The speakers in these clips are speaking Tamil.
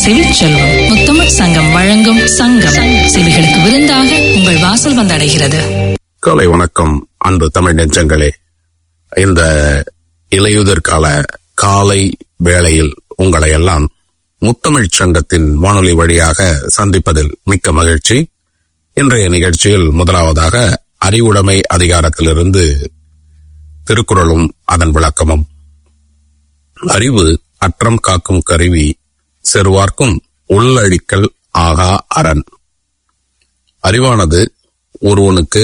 செவிச்செல்வம் முத்தமிழ் சங்கம் வழங்கும் சங்கம் செவிகளுக்கு விருந்தாக உங்கள் வாசல் வந்தடைகிறது காலை வணக்கம் அன்பு தமிழ் நெஞ்சங்களே இந்த இலையுதிர் கால காலை வேளையில் உங்களை எல்லாம் முத்தமிழ் சங்கத்தின் வானொலி வழியாக சந்திப்பதில் மிக்க மகிழ்ச்சி இன்றைய நிகழ்ச்சியில் முதலாவதாக அறிவுடைமை அதிகாரத்திலிருந்து திருக்குறளும் அதன் விளக்கமும் அறிவு அற்றம் காக்கும் கருவி செருவார்க்கும் உள்ளழிக்கல் ஆகா அரண் அறிவானது ஒருவனுக்கு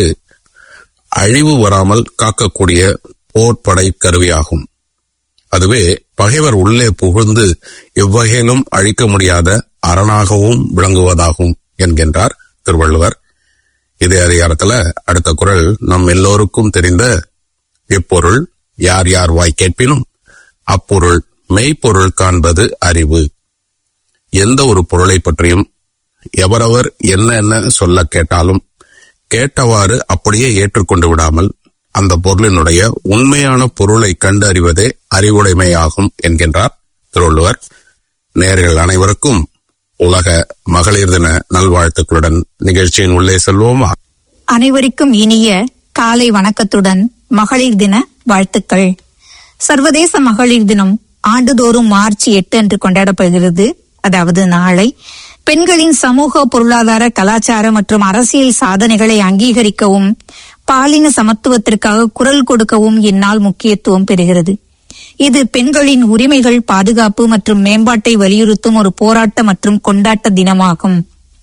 அழிவு வராமல் காக்கக்கூடிய போர்ப்படை கருவியாகும் அதுவே பகைவர் உள்ளே புகுந்து எவ்வகையிலும் அழிக்க முடியாத அரணாகவும் விளங்குவதாகும் என்கின்றார் திருவள்ளுவர் இதே அதிகாரத்துல அடுத்த குரல் நம் எல்லோருக்கும் தெரிந்த எப்பொருள் யார் யார் வாய் கேட்பினும் அப்பொருள் மெய்ப்பொருள் காண்பது அறிவு எந்த ஒரு பொருளை பற்றியும் எவரவர் என்ன என்ன சொல்ல கேட்டாலும் கேட்டவாறு அப்படியே ஏற்றுக்கொண்டு விடாமல் அந்த பொருளினுடைய உண்மையான பொருளை கண்டு அறிவதே அறிவுடைமையாகும் என்கின்றார் திருவள்ளுவர் நேர்கள் அனைவருக்கும் உலக மகளிர் தின நல்வாழ்த்துக்களுடன் நிகழ்ச்சியின் உள்ளே செல்வோமா அனைவருக்கும் இனிய காலை வணக்கத்துடன் மகளிர் தின வாழ்த்துக்கள் சர்வதேச மகளிர் தினம் ஆண்டுதோறும் மார்ச் எட்டு அன்று கொண்டாடப்படுகிறது அதாவது நாளை பெண்களின் சமூக பொருளாதார கலாச்சார மற்றும் அரசியல் சாதனைகளை அங்கீகரிக்கவும் பாலின சமத்துவத்திற்காக குரல் கொடுக்கவும் இந்நாள் முக்கியத்துவம் பெறுகிறது இது பெண்களின் உரிமைகள் பாதுகாப்பு மற்றும் மேம்பாட்டை வலியுறுத்தும் ஒரு போராட்ட மற்றும் கொண்டாட்ட தினமாகும்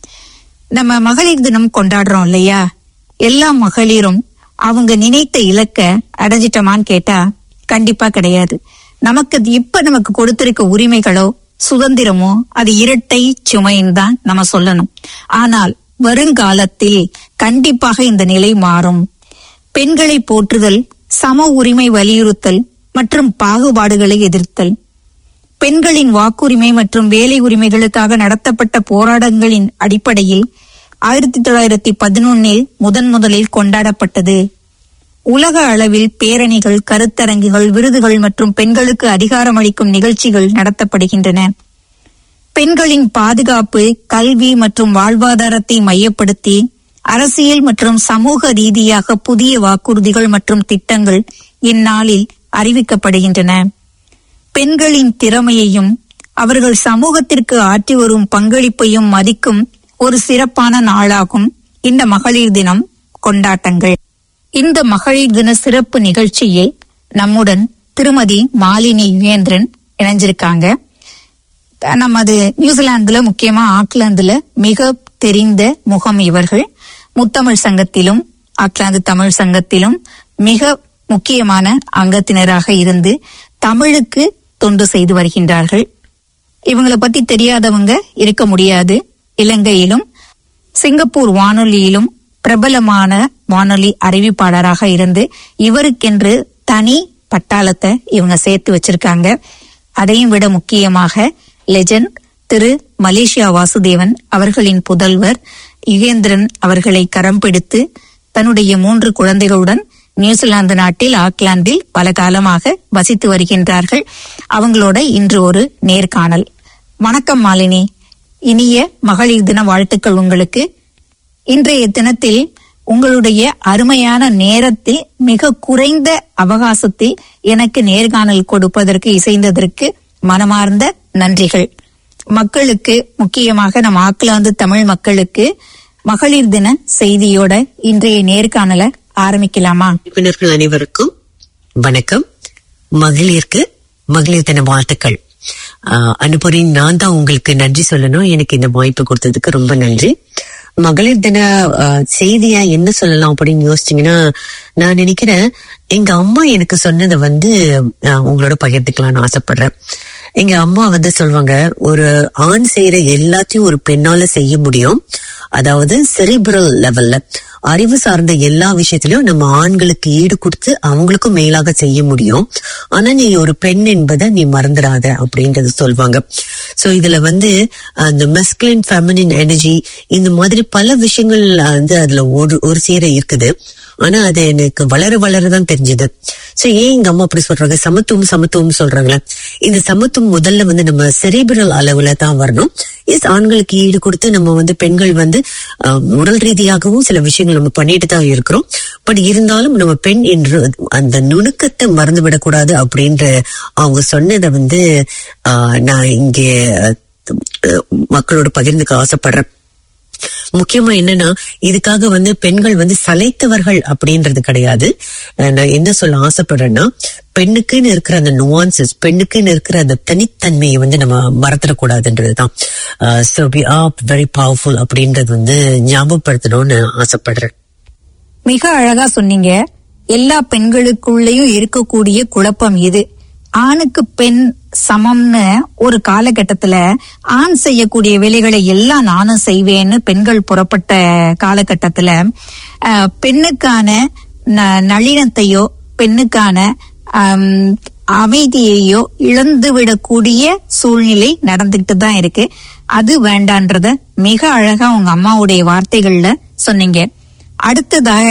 நம்ம மகளிர் தினம் கொண்டாடுறோம் இல்லையா எல்லா மகளிரும் அவங்க நினைத்த இலக்க அடைஞ்சிட்டோமான்னு கேட்டா கண்டிப்பா கிடையாது நமக்கு அது இப்ப நமக்கு கொடுத்திருக்க உரிமைகளோ சுதந்திரமோ அது இரட்டை சுமைன்னு தான் நம்ம சொல்லணும் ஆனால் வருங்காலத்தில் கண்டிப்பாக இந்த நிலை மாறும் பெண்களை போற்றுதல் சம உரிமை வலியுறுத்தல் மற்றும் பாகுபாடுகளை எதிர்த்தல் பெண்களின் வாக்குரிமை மற்றும் வேலை உரிமைகளுக்காக நடத்தப்பட்ட போராட்டங்களின் அடிப்படையில் ஆயிரத்தி தொள்ளாயிரத்தி பதினொன்னில் முதன் முதலில் கொண்டாடப்பட்டது உலக அளவில் பேரணிகள் கருத்தரங்குகள் விருதுகள் மற்றும் பெண்களுக்கு அதிகாரமளிக்கும் நிகழ்ச்சிகள் நடத்தப்படுகின்றன பெண்களின் பாதுகாப்பு கல்வி மற்றும் வாழ்வாதாரத்தை மையப்படுத்தி அரசியல் மற்றும் சமூக ரீதியாக புதிய வாக்குறுதிகள் மற்றும் திட்டங்கள் இந்நாளில் அறிவிக்கப்படுகின்றன பெண்களின் திறமையையும் அவர்கள் சமூகத்திற்கு ஆற்றி வரும் பங்களிப்பையும் மதிக்கும் ஒரு சிறப்பான நாளாகும் இந்த மகளிர் தினம் கொண்டாட்டங்கள் இந்த மகளிர் தின சிறப்பு நிகழ்ச்சியில் நம்முடன் திருமதி மாலினி யுகேந்திரன் இணைஞ்சிருக்காங்க நமது நியூசிலாந்துல முக்கியமா ஆக்லாந்துல மிக தெரிந்த முகம் இவர்கள் முத்தமிழ் சங்கத்திலும் ஆக்லாந்து தமிழ் சங்கத்திலும் மிக முக்கியமான அங்கத்தினராக இருந்து தமிழுக்கு தொண்டு செய்து வருகின்றார்கள் இவங்கள பத்தி தெரியாதவங்க இருக்க முடியாது இலங்கையிலும் சிங்கப்பூர் வானொலியிலும் பிரபலமான வானொலி அறிவிப்பாளராக இருந்து இவருக்கென்று தனி பட்டாளத்தை இவங்க சேர்த்து வச்சிருக்காங்க அதையும் விட முக்கியமாக லெஜண்ட் திரு மலேசியா வாசுதேவன் அவர்களின் புதல்வர் யுகேந்திரன் அவர்களை கரம் பிடித்து தன்னுடைய மூன்று குழந்தைகளுடன் நியூசிலாந்து நாட்டில் ஆக்லாந்தில் பல காலமாக வசித்து வருகின்றார்கள் அவங்களோட இன்று ஒரு நேர்காணல் வணக்கம் மாலினி இனிய மகளிர் தின வாழ்த்துக்கள் உங்களுக்கு இன்றைய தினத்தில் உங்களுடைய அருமையான நேரத்தில் மிக குறைந்த அவகாசத்தில் எனக்கு நேர்காணல் கொடுப்பதற்கு இசைந்ததற்கு மனமார்ந்த நன்றிகள் மக்களுக்கு முக்கியமாக நம் ஆக்லாந்து தமிழ் மக்களுக்கு மகளிர் தின செய்தியோட இன்றைய நேர்காணலை ஆரம்பிக்கலாமா உறுப்பினர்கள் அனைவருக்கும் வணக்கம் மகளிருக்கு மகளிர் தின வாழ்த்துக்கள் ஆஹ் அனுபவின் நான் தான் உங்களுக்கு நன்றி சொல்லணும் எனக்கு இந்த வாய்ப்பு கொடுத்ததுக்கு ரொம்ப நன்றி மகளிர் தின ஆஹ், செய்தியா என்ன சொல்லலாம் அப்படின்னு யோசிச்சீங்கன்னா நான் நினைக்கிறேன் எங்க அம்மா எனக்கு சொன்னதை வந்து ஆஹ், உங்களோட பகிர்ந்துக்கலாம்னு ஆசைப்படுறேன் எங்க அம்மா வந்து சொல்லுவாங்க ஒரு ஆண் செய்யற எல்லாத்தையும் ஒரு பெண்ணால செய்ய முடியும் அதாவது செரிபிரல் லெவல்ல அறிவு சார்ந்த எல்லா விஷயத்திலயும் நம்ம ஆண்களுக்கு ஈடு கொடுத்து அவங்களுக்கும் மேலாக செய்ய முடியும் ஆனா நீ ஒரு பெண் என்பதை நீ மறந்துடாத அப்படின்றது சொல்லுவாங்க சோ இதுல வந்து அந்த மெஸ்குலின் ஃபெமினின் எனர்ஜி இந்த மாதிரி பல விஷயங்கள் வந்து அதுல ஒரு ஒரு சேர இருக்குது ஆனா அது எனக்கு வளர வளரதான் தெரிஞ்சது சோ ஏன் எங்க அம்மா அப்படி சொல்றாங்க சமத்துவம் சமத்துவம் சொல்றாங்களே இந்த சமத்துவம் முதல்ல வந்து நம்ம செரிபிரல் அளவுல தான் வரணும் எஸ் ஆண்களுக்கு ஈடு கொடுத்து நம்ம வந்து பெண்கள் வந்து அஹ், உடல் ரீதியாகவும் சில விஷயங்கள் நம்ம பண்ணிட்டு தான் இருக்கிறோம் பட் இருந்தாலும் நம்ம பெண் என்று அந்த நுணுக்கத்தை மறந்து விடக்கூடாது அப்படின்ற அவங்க சொன்னதை வந்து ஆஹ், நான் இங்கே அஹ், மக்களோட பகிர்ந்துக்க ஆசைப்படுறேன் முக்கியமா என்னன்னா இதுக்காக வந்து பெண்கள் வந்து சளைத்தவர்கள் அப்படின்றது கிடையாது அஹ் நான் என்ன சொல்ல ஆசைப்படுறேன்னா பெண்ணுக்குன்னு இருக்கிற அந்த நுவான்சஸ் பெண்ணுக்குன்னு இருக்கிற அந்த தனித்தன்மையை வந்து நம்ம மறந்துடக்கூடாதுன்றதுதான் so be are very powerful அப்படின்றது வந்து ஞாபகப்படுத்தணும்னு ஆசைப்படுறேன் மிக அழகா சொன்னீங்க எல்லா பெண்களுக்குள்ளேயும் இருக்கக்கூடிய குழப்பம் இது ஆணுக்கு பெண் சமம்னு ஒரு காலகட்டத்துல ஆண் செய்யக்கூடிய வேலைகளை எல்லாம் நானும் செய்வேன்னு பெண்கள் புறப்பட்ட காலகட்டத்துல அஹ், பெண்ணுக்கான ந- நளினத்தையோ பெண்ணுக்கான ஆம், அமைதியையோ இழந்து விடக்கூடிய சூழ்நிலை நடந்துகிட்டு தான் இருக்கு அது வேண்டான்றத மிக அழகா உங்க அம்மாவுடைய வார்த்தைகள்ல சொன்னீங்க அடுத்ததாக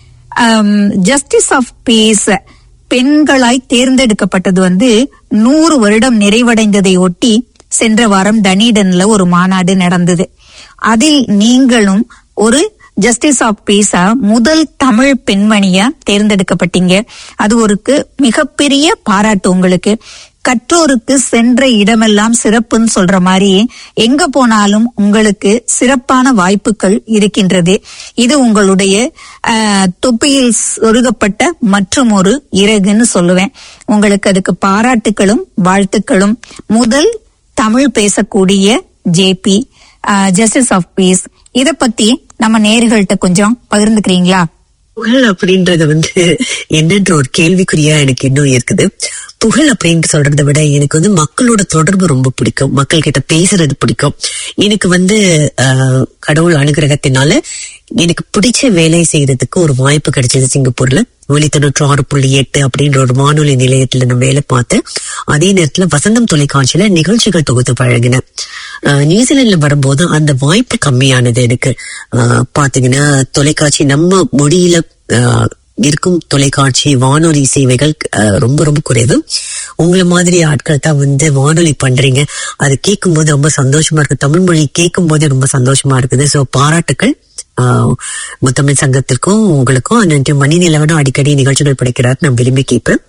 ஜஸ்டிஸ் ஆஃப் பீஸ் பெண்களாய் தேர்ந்தெடுக்கப்பட்டது வந்து நூறு வருடம் நிறைவடைந்ததை ஒட்டி சென்ற வாரம் டனிடன்ல ஒரு மாநாடு நடந்தது அதில் நீங்களும் ஒரு ஜஸ்டிஸ் ஆஃப் பீஸா முதல் தமிழ் பெண்மணியா தேர்ந்தெடுக்கப்பட்டீங்க அது ஒருக்கு மிகப்பெரிய பாராட்டு உங்களுக்கு கற்றோருக்கு சென்ற இடமெல்லாம் சிறப்புன்னு சொல்ற மாதிரி எங்க போனாலும் உங்களுக்கு சிறப்பான வாய்ப்புகள் இருக்கின்றது இது உங்களுடைய ஆஹ், தொப்பியில் சொருகப்பட்ட மற்றும் ஒரு இறகுன்னு சொல்லுவேன் உங்களுக்கு அதுக்கு பாராட்டுகளும் வாழ்த்துக்களும் முதல் தமிழ் பேசக்கூடிய ஜேபி ஜஸ்டிஸ் ஆஃப் பீஸ் இத பத்தி நம்ம நேர்கள்ட்ட கொஞ்சம் பகிர்ந்துக்கிறீங்களா புகழ் அப்படின்றது வந்து என்னன்ற ஒரு கேள்விக்குறியா எனக்கு இன்னும் இருக்குது புகழ் அப்படின்னு சொல்றதை விட எனக்கு வந்து மக்களோட தொடர்பு ரொம்ப பிடிக்கும் மக்கள் கிட்ட பேசுறது பிடிக்கும் எனக்கு வந்து ஆஹ், கடவுள் அனுகிரகத்தினால எனக்கு பிடிச்ச வேலை செய்யறதுக்கு ஒரு வாய்ப்பு கிடைச்சது சிங்கப்பூர்ல ஒலி தொண்ணூற்று ஆறு புள்ளி எட்டு அப்படின்ற ஒரு வானொலி நிலையத்துல நான் வேலை பார்த்தேன் அதே நேரத்துல வசந்தம் தொலைக்காட்சியில நிகழ்ச்சிகள் தொகுத்து வழங்கினேன் ஆஹ், நியூசிலாந்துல வரும்போது அந்த வாய்ப்பு கம்மியானது எனக்கு ஆஹ், பாத்தீங்கன்னா தொலைக்காட்சி நம்ம மொழியில ஆஹ், இருக்கும் தொலைக்காட்சி வானொலி சேவைகள் ஆஹ், ரொம்ப ரொம்ப குறைவு உங்களை மாதிரி ஆட்கள் தான் வந்து வானொலி பண்றீங்க அது கேட்கும் போது ரொம்ப சந்தோஷமா இருக்கு தமிழ் மொழி கேட்கும் போது ரொம்ப சந்தோஷமா இருக்குது சோ பாராட்டுக்கள் ஆஹ், முத்தமிழ் சங்கத்திற்கும் உங்களுக்கும் அன்றைய மணி நிலவனும் அடிக்கடி நிகழ்ச்சிகள் படைக்கிறார் நான் விரும்பி கேட்பேன்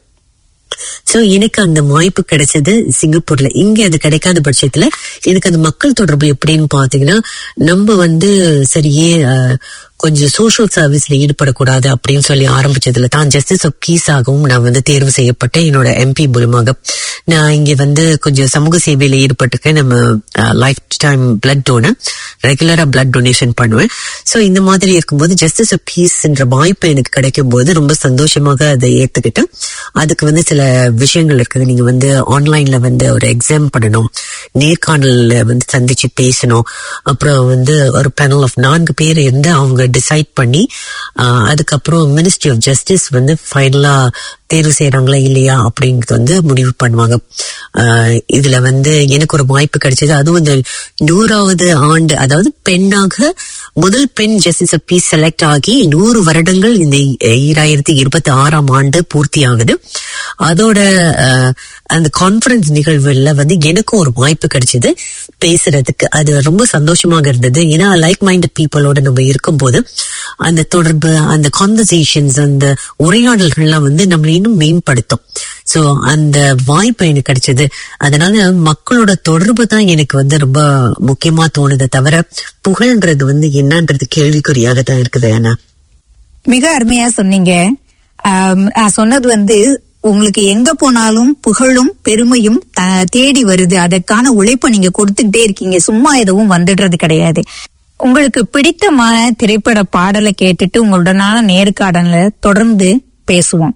சோ எனக்கு அந்த வாய்ப்பு கிடைச்சது சிங்கப்பூர்ல இங்க அது கிடைக்காத பட்சத்துல எனக்கு அந்த மக்கள் தொடர்பு எப்படின்னு பாத்தீங்கன்னா நம்ம வந்து சரியே அஹ், கொஞ்சம் சோஷியல் சர்வீஸ்ல ஈடுபடக்கூடாது அப்படின்னு சொல்லி ஆரம்பிச்சதுல தான் ஜஸ்டிஸ் ஆஃப் பீஸ் ஆகவும் நான் வந்து தேர்வு செய்யப்பட்டேன் என்னோட எம்பி மூலமாக நான் இங்க வந்து கொஞ்சம் சமூக சேவையில ஈடுபட்டிருக்கேன் நம்ம லைஃப் டைம் பிளட் டோனர் ரெகுலரா பிளட் டொனேஷன் பண்ணுவேன் சோ இந்த மாதிரி இருக்கும்போது ஜஸ்டிஸ் ஆஃப் பீஸ்ன்ற வாய்ப்பு எனக்கு கிடைக்கும் போது ரொம்ப சந்தோஷமாக அதை ஏத்துக்கிட்டேன் அதுக்கு வந்து சில விஷயங்கள் இருக்குது நீங்க வந்து ஆன்லைன்ல வந்து ஒரு எக்ஸாம் பண்ணணும் நேர்காணல்ல வந்து சந்திச்சு பேசணும் அப்புறம் வந்து ஒரு பேனல் ஆஃப் நான்கு பேர் இருந்து அவங்க டிசைட் பண்ணி ஆஹ், அதுக்கப்புறம் மினிஸ்ட்ரி ஆஃப் ஜஸ்டிஸ் வந்து ஃபைனலா தேர்வு செய்யறாங்களா இல்லையா அப்படிங்கிறது வந்து முடிவு பண்ணுவாங்க ஆஹ், இதுல வந்து எனக்கு ஒரு வாய்ப்பு கிடைச்சது அதுவும் இந்த நூறாவது ஆண்டு அதாவது பெண்ணாக முதல் பெண் ஜஸ்டிஸ் ஆஃப் பீஸ் செலக்ட் ஆகி நூறு வருடங்கள் இந்த ஈராயிரத்தி இருபத்தி ஆறாம் ஆண்டு பூர்த்தி ஆகுது அதோட அஹ், அந்த கான்ஃபரன்ஸ் நிகழ்வுல வந்து எனக்கும் ஒரு வாய்ப்பு கிடைச்சது பேசுறதுக்கு அது ரொம்ப சந்தோஷமாக இருந்தது ஏன்னா லைக் மைண்டட் பீப்புளோட நம்ம இருக்கும்போது அந்த தொடர்பு அந்த கான்வர்சேஷன்ஸ் அந்த உரையாடல்கள்லாம் வந்து நம்மளை இன்னும் மேம்படுத்தும் சோ அந்த வாய்ப்பு எனக்கு கிடைச்சது அதனால மக்களோட தொடர்பு தான் எனக்கு வந்து ரொம்ப முக்கியமா தோணுதே தவிர புகழ்ன்றது வந்து என்னன்றது கேள்விக்குறியாக தான் இருக்குது ஏன்னா மிக அருமையா சொன்னீங்க ஆம், நான் சொன்னது வந்து உங்களுக்கு எங்க போனாலும் புகழும் பெருமையும் த- தேடி வருது அதற்கான உழைப்பை நீங்க கொடுத்துக்கிட்டே இருக்கீங்க சும்மா எதுவும் வந்துடுறது கிடையாது உங்களுக்கு பிடித்தமான திரைப்பட பாடலை கேட்டுட்டு உங்களுடனான நேர்காணல தொடர்ந்து பேசுவோம்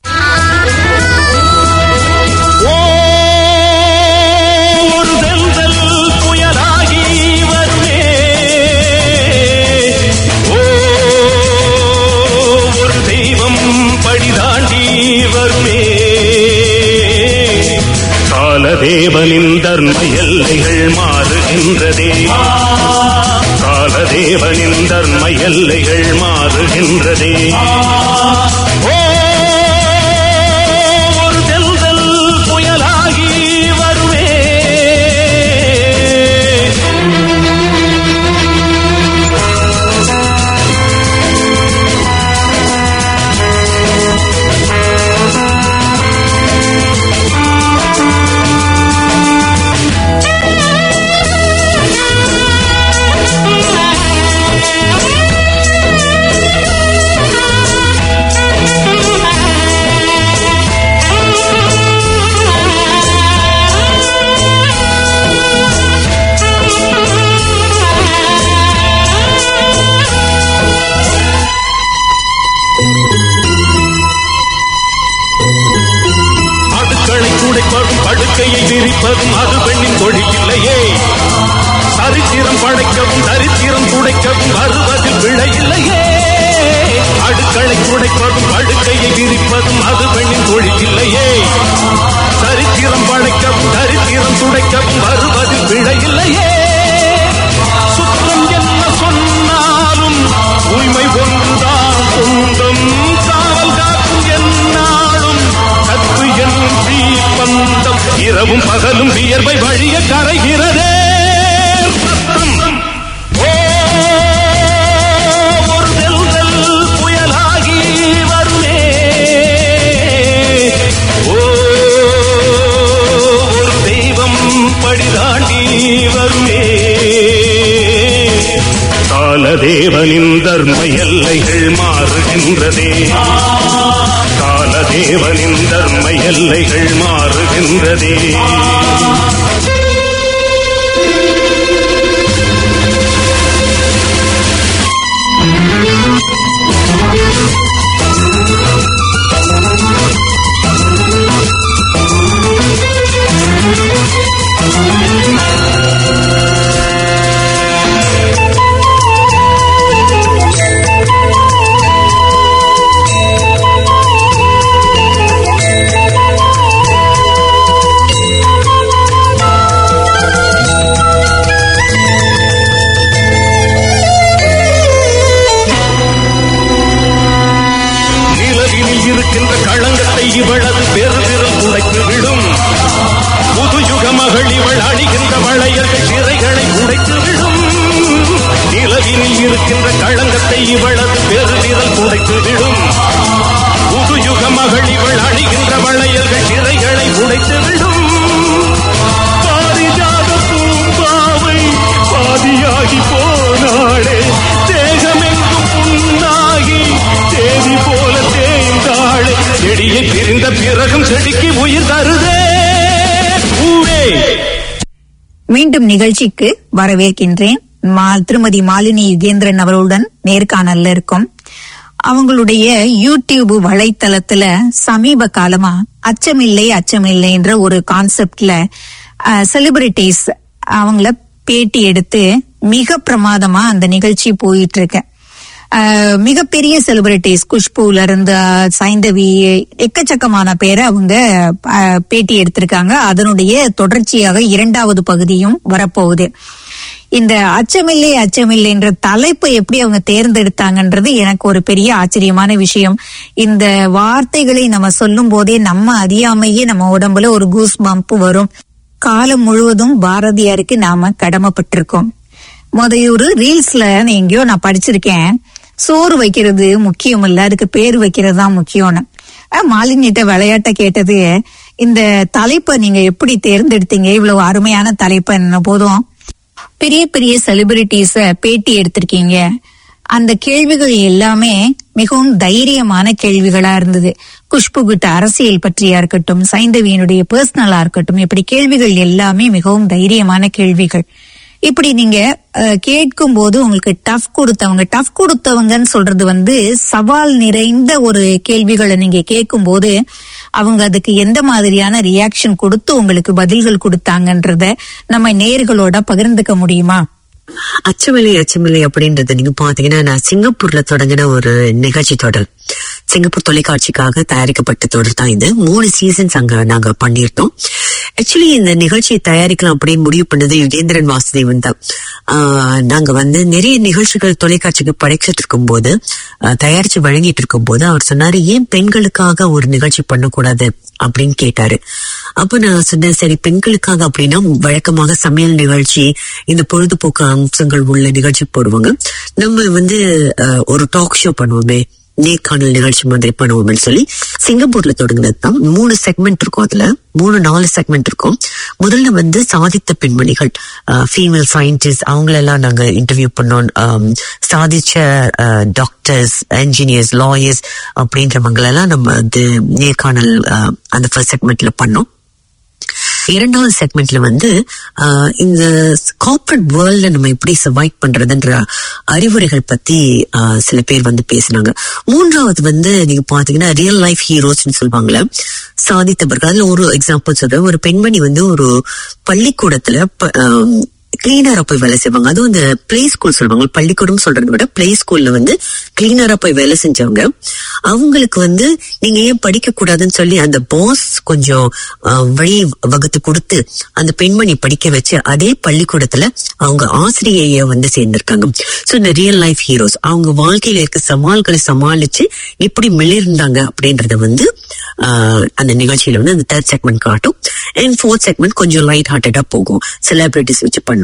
ஒரு தென்றல் புயலாகி வருமே ஓ காலதேவனின் தர்ம எல்லைகள் மாறுகின்றதே காலதேவனின் தர்ம எல்லைகள் மாறுகின்றதே ஓ, ஒரு தெல்தல் புயலாகி வருவே அடுக்களை துடைப்பதும் படுக்கையை விரிப்பதும் அது பெண்ணின் தொழில் இல்லையே சரித்திரம் படைக்கவும் தரித்திரம் துடைக்கவும் வருவதில் விழை இல்லையே அடுக்களை துடைப்பதும் படுக்கையை விரிப்பதும் அது பெண்ணின் தொழில் இல்லையே சரித்திரம் படைக்கவும் தரித்திரம் துடைக்கவும் வருவதில் விழை இல்லையே சுற்றம் என்ன சொன்னாலும் உண்மை ஒன்றுதான் சொந்தம் காவல் காக்கும் என்னாலும் கத்து என்னும் தீப்பந்தம் இரவும் பகலும் வியர்வை வழிய கரைகிறதே ரத்தம். ஓ, ஒரு தெல்தல் புயலாகி வருமே ஓ ஒரு தெய்வம் படிதாண்டி வருமே காலதேவனின் தர்ம எல்லைகள் மாறுகின்றதே காலதேவனின் தர்ம எல்லைகள் மாறுகின்றதே நிலவினில் இருக்கின்ற களங்கத்தை இவளது பெருவிரல் உடைத்து விடும் புதுயுக மகள் இவள் அணிகின்ற வளையல்கள் சிறைகளை உடைத்து விடும் நிலவினில் இருக்கின்ற களங்கத்தை இவளது பெருவிரல் உடைத்து விடும் புதுயுக மகள் இவள் அணிகின்ற வளையல்கள் சிறைகளை உடைத்து விடும் பாரிஜாத பூம்பாவை பாதியாகி போனாளே தேகமெங்கும் புண்ணாகி தேதி போல தேய்ந்தாளே செடியை பிரிந்த பிறகும் செடிக்கு உயிர் தருதே பூவே மீண்டும் நிகழ்ச்சிக்கு வரவேற்கின்றேன் மா- திருமதி மாலினி யுகேந்திரன் அவர்களுடன் நேர்காணல்ல இருக்கும் அவங்களுடைய யூடியூப் வலைத்தளத்துல சமீப காலமா அச்சமில்லை அச்சமில்லை என்ற ஒரு கான்செப்ட்ல செலிபிரிட்டிஸ் அவங்கள பேட்டி எடுத்து மிக பிரமாதமா அந்த நிகழ்ச்சி போயிட்டு இருக்கு அஹ், மிகப்பெரிய செலிபிரிட்டிஸ் குஷ்புல இருந்து அஹ், சைந்தவி எக்கச்சக்கமான பேரை அவங்க அஹ், பேட்டி எடுத்திருக்காங்க அதனுடைய தொடர்ச்சியாக இரண்டாவது பகுதியும் வரப்போகுது இந்த அச்சமில்லை அச்சமில்லை என்ற தலைப்பை எப்படி அவங்க தேர்ந்தெடுத்தாங்கன்றது எனக்கு ஒரு பெரிய ஆச்சரியமான விஷயம் இந்த வார்த்தைகளை நம்ம சொல்லும் போதே நம்ம அறியாமையே நம்ம உடம்புல ஒரு கூஸ் பம்ப் வரும் காலம் முழுவதும் பாரதியாருக்கு நாம கடமைப்பட்டிருக்கோம் முதையூர் ரீல்ஸ்ல எங்கேயோ நான் படிச்சிருக்கேன் சோறு வைக்கிறது முக்கியம் இல்ல அதுக்கு பேர் வைக்கிறது தான் முக்கியம்னு அஹ் மாலினிட்ட விளையாட்ட கேட்டது இந்த தலைப்பை நீங்க எப்படி தேர்ந்தெடுத்தீங்க இவ்வளவு அருமையான தலைப்பு என்ன போதும் பெரிய பெரிய செலிபிரிட்டிஸ பேட்டி எடுத்திருக்கீங்க அந்த கேள்விகள் எல்லாமே மிகவும் தைரியமான கேள்விகளா இருந்தது குஷ்பு கிட்ட அரசியல் பற்றியா இருக்கட்டும் சைந்தவியினுடைய பர்சனலா இருக்கட்டும் இப்படி கேள்விகள் எல்லாமே மிகவும் தைரியமான கேள்விகள் இப்படி நீங்க கேட்கும் போது உங்களுக்கு டஃப் கொடுத்தவங்க டஃப் கொடுத்தவங்கன்னு சொல்றது வந்து சவால் நிறைந்த ஒரு கேள்விகளை நீங்க கேட்கும் போது அவங்க அதுக்கு எந்த மாதிரியான ரியாக்ஷன் கொடுத்து உங்களுக்கு பதில்கள் கொடுத்தாங்கன்றத நம்ம நேர்களோட பகிர்ந்துக்க முடியுமா அச்சமில்லை அச்சமில்லை அப்படின்றது நீங்க பாத்தீங்கன்னா நான் சிங்கப்பூர்ல தொடங்கின ஒரு நிகழ்ச்சி தொடர் சிங்கப்பூர் தொலைக்காட்சிக்காக தயாரிக்கப்பட்ட தொடர் தான் இது மூணு சீசன்ஸ் அங்க நாங்க பண்ணியிருந்தோம் ஆக்சுவலி இந்த நிகழ்ச்சியை தயாரிக்கலாம் அப்படின்னு முடிவு பண்ணது யுகேந்திரன் வாசுதேவன் தான் ஆஹ் நாங்க வந்து நிறைய நிகழ்ச்சிகள் தொலைக்காட்சிக்கு படைச்சிட்டு இருக்கும் போது ஆஹ் தயாரிச்சு வழங்கிட்டு இருக்கும் போது அவர் சொன்னாரு ஏன் பெண்களுக்காக ஒரு நிகழ்ச்சி பண்ணக்கூடாது அப்படின்னு கேட்டாரு அப்ப நான் சொன்னேன் சரி பெண்களுக்காக அப்படின்னா வழக்கமாக சமையல் நிகழ்ச்சி இந்த பொழுதுபோக்கு அம்சங்கள் உள்ள நிகழ்ச்சி போடுவாங்க நம்ம வந்து அஹ், ஒரு டாக் ஷோ பண்ணுவோமே நேர்காணல் நிகழ்ச்சி மாதிரி பண்ணுவோம்னு சொல்லி சிங்கப்பூர்ல தொடங்கினது தான் மூணு செக்மெண்ட் இருக்கும் அதுல மூணு நாலு செக்மெண்ட் இருக்கும் முதல்ல வந்து சாதித்த பெண்மணிகள் ஃபீமேல் சயின்டிஸ்ட் அவங்களெல்லாம் நாங்க இன்டர்வியூ பண்ணோம் ஆம், சாதிச்ச டாக்டர்ஸ் என்ஜினியர்ஸ் லாயர்ஸ் அப்படின்றவங்களெல்லாம் நம்ம வந்து நேர்காணல் அஹ், அந்த ஃபர்ஸ்ட் செக்மெண்ட்ல பண்ணோம் இரண்டாவது செக்மெண்ட்ல வந்து ஆஹ், இந்த கார்ப்பரேட் வேர்ல்ட்ல நம்ம எப்படி சர்வைவ் பண்றதுன்ற அறிவுரைகள் பத்தி ஆஹ், சில பேர் வந்து பேசினாங்க மூன்றாவது வந்து நீங்க பாத்தீங்கன்னா ரியல் லைஃப் ஹீரோஸ்னு சொல்லுவாங்கல்ல சாதித்தவர்கள் அதுல ஒரு எக்ஸாம்பிள் சொல்றேன் ஒரு பெண்மணி வந்து ஒரு பள்ளிக்கூடத்துல ப- ஆம், கிளீனரா போய் வேலை செய்வாங்க அதுவும் இந்த பிளே ஸ்கூல் சொல்லுவாங்க பள்ளிக்கூடம் சொல்றதை விட பிளே ஸ்கூல்ல வந்து கிளீனரா போய் வேலை செஞ்சவங்க அவங்களுக்கு வந்து நீங்க ஏன் படிக்க கூடாதுன்னு சொல்லி அந்த பாஸ் கொஞ்சம் ஆஹ், வழி வகுத்து கொடுத்து அந்த பெண்மணி படிக்க வச்சு அதே பள்ளிக்கூடத்துல அவங்க ஆசிரியைய வந்து சேர்ந்திருக்காங்க சோ இந்த ரியல் லைஃப் ஹீரோஸ் அவங்க வாழ்க்கையில இருக்க சவால்களை சமாளிச்சு இப்படி மிளிர்ந்தாங்க அப்படின்றத வந்து ஆஹ், அந்த நிகழ்ச்சியில வந்து அந்த தேர்ட் செக்மெண்ட் காட்டும் அண்ட் ஃபோர்த் செக்மெண்ட் கொஞ்சம் லைட் ஹார்ட்டடா போகும் செலிபிரிட்டிஸ் வச்சு பண்ணும்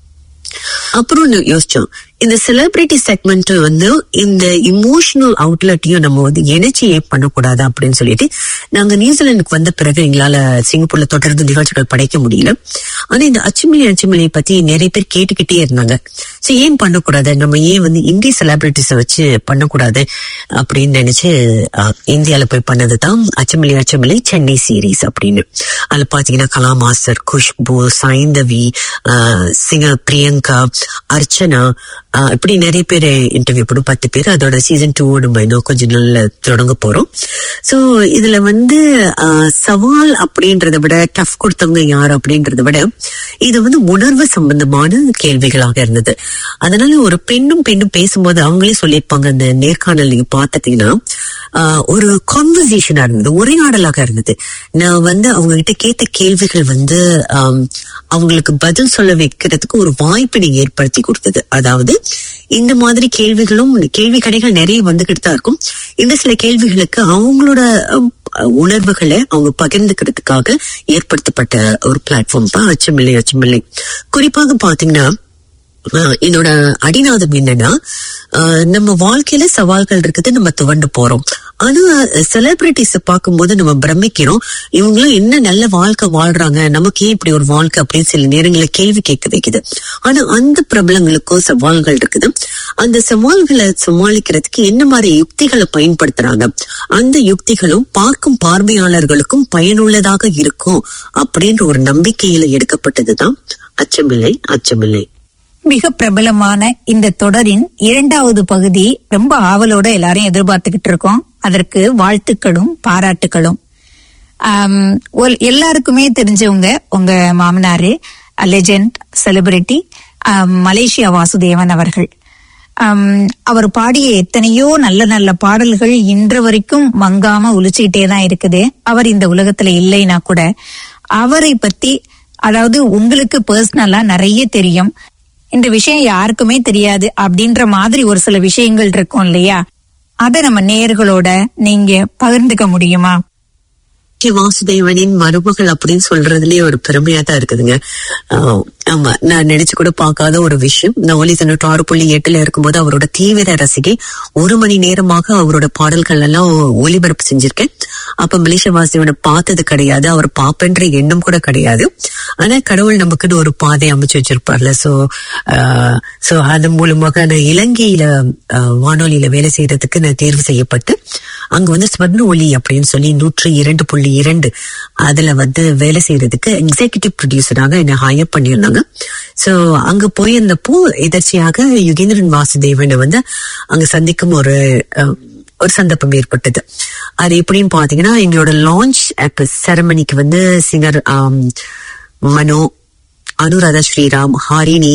அப்புறம் ஒண்ணு யோசிச்சோம் இந்த செலிபிரிட்டி செக்மெண்ட் வந்து இந்த இமோஷனல் அவுட்லெட்டையும் நம்ம வந்து இணைச்சி ஏன் பண்ணக்கூடாது அப்படின்னு சொல்லிட்டு நாங்க நியூசிலாந்துக்கு வந்த பிறகு எங்களால சிங்கப்பூர்ல தொடர்ந்து நிகழ்ச்சிகள் படைக்க முடியல ஆனா இந்த அச்சுமலி அச்சுமலி பத்தி நிறைய பேர் கேட்டுக்கிட்டே இருந்தாங்க சோ ஏன் பண்ணக்கூடாது நம்ம ஏன் வந்து இந்திய செலிபிரிட்டிஸ வச்சு பண்ணக்கூடாது அப்படின்னு நினைச்சு அஹ், இந்தியால போய் பண்ணதுதான் அச்சமலி அச்சமலி சென்னை சீரீஸ் அப்படின்னு அதுல பாத்தீங்கன்னா கலா மாஸ்டர் குஷ்பு சைந்தவி ஆஹ், சிங்க பிரியங்கா அர்ச்சனா ஆஹ், இப்படி நிறைய பேர் இன்டர்வியூ பண்ணும் பத்து பேர் அதோட சீசன் டூ நம்ம இன்னும் கொஞ்சம் நல்ல தொடங்க போறோம் சோ இதுல வந்து ஆஹ், சவால் அப்படின்றத விட டஃப் கொடுத்தவங்க யார் அப்படின்றத விட இது வந்து உணர்வு சம்பந்தமான கேள்விகளாக இருந்தது அதனால ஒரு பெண்ணும் பெண்ணும் பேசும்போது அவங்களே சொல்லியிருப்பாங்க அந்த நேர்காணல் நீங்க பார்த்துட்டீங்கன்னா ஆஹ், ஒரு கான்வர்சேஷனா இருந்தது உரையாடலாக இருந்தது நான் வந்து அவங்க கிட்ட கேட்ட கேள்விகள் வந்து ஆம், அவங்களுக்கு பதில் சொல்ல வைக்கிறதுக்கு ஒரு வாய்ப்பு நீங்க ஏற்படுத்தி கொடுத்தது அதாவது இந்த மாதிரி கேள்விகளும் கேள்வி கடைகள் நிறைய வந்துகிட்டு தான் இருக்கும் இந்த சில கேள்விகளுக்கு அவங்களோட அஹ், உணர்வுகளை அவங்க பகிர்ந்துக்கிறதுக்காக ஏற்படுத்தப்பட்ட ஒரு பிளாட்ஃபார்ம் தான் அச்சமில்லை அச்சமில்லை குறிப்பாக பாத்தீங்கன்னா ஆஹ் என்னோட அடிநாதம் என்னன்னா ஆஹ் நம்ம வாழ்க்கையில சவால்கள் இருக்குது நம்ம துவண்டு போறோம் ஆனா செலிபிரிட்டிஸ பார்க்கும்போது நம்ம பிரமிக்கிறோம் இவங்களும் என்ன நல்ல வாழ்க்கை வாழ்றாங்க நமக்கு ஏன் இப்படி ஒரு வாழ்க்கை அப்படின்னு சில நேரங்களில் கேள்வி கேட்க வைக்குது ஆனா அந்த பிரபலங்களுக்கும் சவால்கள் இருக்குது அந்த சவால்களை சமாளிக்கிறதுக்கு என்ன மாதிரி யுக்திகளை பயன்படுத்துறாங்க அந்த யுக்திகளும் பார்க்கும் பார்வையாளர்களுக்கும் பயனுள்ளதாக இருக்கும் அப்படின்ற ஒரு நம்பிக்கையில எடுக்கப்பட்டதுதான் அச்சமில்லை அச்சமில்லை மிக பிரபலமான இந்த தொடரின் இரண்டாவது பகுதி ரொம்ப ஆவலோட எல்லாரும் எதிர்பார்த்துக்கிட்டு இருக்கோம் அதற்கு வாழ்த்துக்களும் பாராட்டுகளும் ஆம், ஒரு- எல்லாருக்குமே தெரிஞ்சவங்க உங்க மாமனாரு லெஜெண்ட் செலிபிரிட்டி மலேசியா வாசுதேவன் அவர்கள் ஆம், அவர் பாடிய எத்தனையோ நல்ல நல்ல பாடல்கள் இன்று வரைக்கும் மங்காம ஒலிச்சுக்கிட்டே தான் இருக்குது அவர் இந்த உலகத்துல இல்லைன்னா கூட அவரை பத்தி அதாவது உங்களுக்கு பர்சனலா நிறைய தெரியும் இந்த விஷயம் யாருக்குமே தெரியாது அப்படின்ற மாதிரி ஒரு சில விஷயங்கள் இருக்கும் இல்லையா அத நம்ம நேயர்களோட நீங்க பகிர்ந்துக்க முடியுமா கே. வாசுதேவனின் மருமகள் அப்படின்னு சொல்றதுலயே ஒரு பெருமையா தான் இருக்குதுங்க ஆஹ் ஆமா நான் நினைச்சு கூட பார்க்காத ஒரு விஷயம் நான் ஒலி தொண்ணூற்றி ஆறு புள்ளி எட்டுல இருக்கும்போது அவரோட தீவிர ரசிகை ஒரு மணி நேரமாக அவரோட பாடல்கள் எல்லாம் ஒளிபரப்பு செஞ்சிருக்கேன் அப்ப மலேசிய வாசுதேவனை பார்த்தது கிடையாது அவர் பாப்பென்ற எண்ணம் கூட கிடையாது ஆனா கடவுள் நமக்குன்னு ஒரு பாதை அமைச்சு வச்சிருப்பார்ல சோ சோ அதன் மூலமாக நான் இலங்கையில ஆஹ், வானொலியில வேலை செய்யறதுக்கு நான் தேர்வு செய்யப்பட்டு அங்க வந்து ஸ்வர்ண ஒலி அப்படின்னு சொல்லி நூற்று இரண்டு புள்ளி இரண்டு அதுல வந்து வேலை செய்யறதுக்கு எக்ஸிகியூட்டிவ் ப்ரொடியூசராக என்ன ஹையர் பண்ணியிருந்தாங்க சோ அங்க போயிருந்தப்போ எதர்ச்சியாக யுகேந்திரன் வாசுதேவனை வந்து அங்க சந்திக்கும் ஒரு அஹ், ஒரு சந்தர்ப்பம் ஏற்பட்டது அது எப்படின்னு பாத்தீங்கன்னா எங்களோட லான்ச் செரமனிக்கு வந்து சிங்கர் மனோ அனுராதா ஸ்ரீராம் ஹாரினி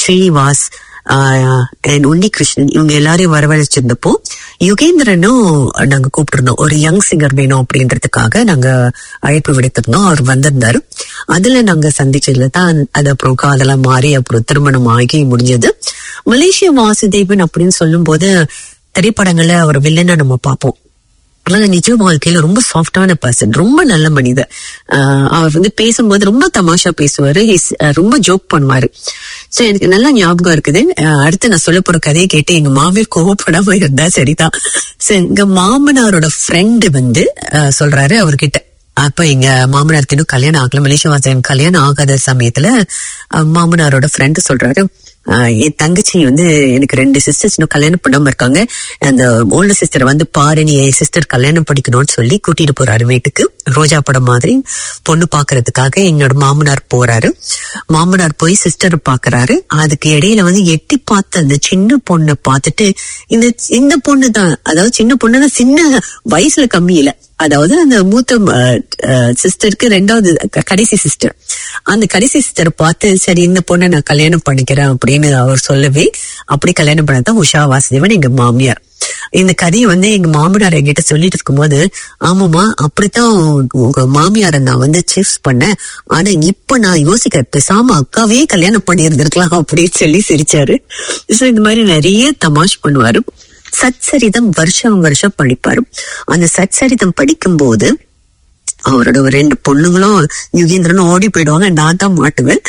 ஸ்ரீனிவாஸ் அண்ட் உன்னிகிருஷ்ணன் இவங்க எல்லாரையும் வரவழைச்சிருந்தப்போ யுகேந்திரனும் நாங்க கூப்பிட்டிருந்தோம் ஒரு யங் சிங்கர் வேணும் அப்படின்றதுக்காக நாங்க அழைப்பு விடுத்திருந்தோம் அவர் வந்திருந்தாரு அதுல நாங்க சந்திச்சதுல தான் அது அப்புறம் காதெல்லாம் மாறி அப்புறம் திருமணம் ஆகி முடிஞ்சது மலேசிய வாசுதேவன் அப்படின்னு சொல்லும்போது திரைப்படங்கள்ல அவர் வில்லனா நம்ம பார்ப்போம் ஆனா நிஜ வாழ்க்கையில ரொம்ப சாஃப்டான பர்சன் ரொம்ப நல்ல மனிதர் ஆஹ் அவர் வந்து பேசும்போது ரொம்ப தமாஷா பேசுவாரு He's, அஹ் ரொம்ப ஜோக் பண்ணுவாரு சோ எனக்கு நல்லா ஞாபகம் இருக்குது ஆஹ் அடுத்து நான் சொல்ல போற கதையை கேட்டு எங்க மாமியார் கோவப்படாம இருந்தா சரிதான் சோ எங்க மாமனாரோட ஃப்ரெண்டு வந்து ஆஹ் சொல்றாரு அவர்கிட்ட அப்ப எங்க மாமனாருக்கு இன்னும் கல்யாணம் ஆகல மலேசியா வாசன் கல்யாணம் ஆகாத சமயத்துல அஹ் மாமனாரோட ஃப்ரெண்டு சொல்றாரு ஆஹ் என் தங்கச்சி வந்து எனக்கு ரெண்டு சிஸ்டர்ஸ் இன்னும் கல்யாணம் பண்ணாம இருக்காங்க அந்த ஓல்டு சிஸ்டர் வந்து பாரு நீ என் சிஸ்டர் கல்யாணம் படிக்கணும்னு சொல்லி கூட்டிட்டு போறாரு வீட்டுக்கு ரோஜா படம் மாதிரி பொண்ணு பாக்குறதுக்காக எங்களோட மாமனார் போறாரு மாமனார் போய் சிஸ்டர் பாக்குறாரு அதுக்கு இடையில வந்து எட்டி பார்த்த அந்த சின்ன பொண்ணை பார்த்துட்டு இந்த இந்த பொண்ணு தான் அதாவது சின்ன பொண்ணு தான் சின்ன வயசுல கம்மி இல்ல அதாவது அந்த மூத்த சிஸ்டருக்கு ரெண்டாவது க- கடைசி சிஸ்டர் அந்த கடைசி சிஸ்டர் பார்த்து சரி இந்த பொண்ணை நான் கல்யாணம் பண்ணிக்கிறேன் அப்படின்னு அவர் சொல்லவே அப்படி கல்யாணம் பண்ணதான் உஷா வாசுதேவன் எங்க மாமியார் இந்த கதையை வந்து எங்க மாமனார் என்கிட்ட சொல்லிட்டு இருக்கும்போது ஆமாமா அப்படித்தான் உங்க- உங்க மாமியாரை நான் வந்து சீஃப் பண்ணேன் ஆனா இப்ப நான் யோசிக்க பேசாம அக்காவே கல்யாணம் பண்ணி இருந்திருக்கலாம் அப்படின்னு சொல்லி சிரிச்சாரு So இந்த மாதிரி நிறைய தமாஷ் பண்ணுவாரு சச்சரிதம் வருஷம் வருஷம் படிப்பாரு அந்த சச்சரிதம் படிக்கும்போது அவரோட ஒரு ரெண்டு பொண்ணுங்களும் யுகேந்திரனும் ஓடி போயிடுவாங்க நான் தான் மாட்டுவேன்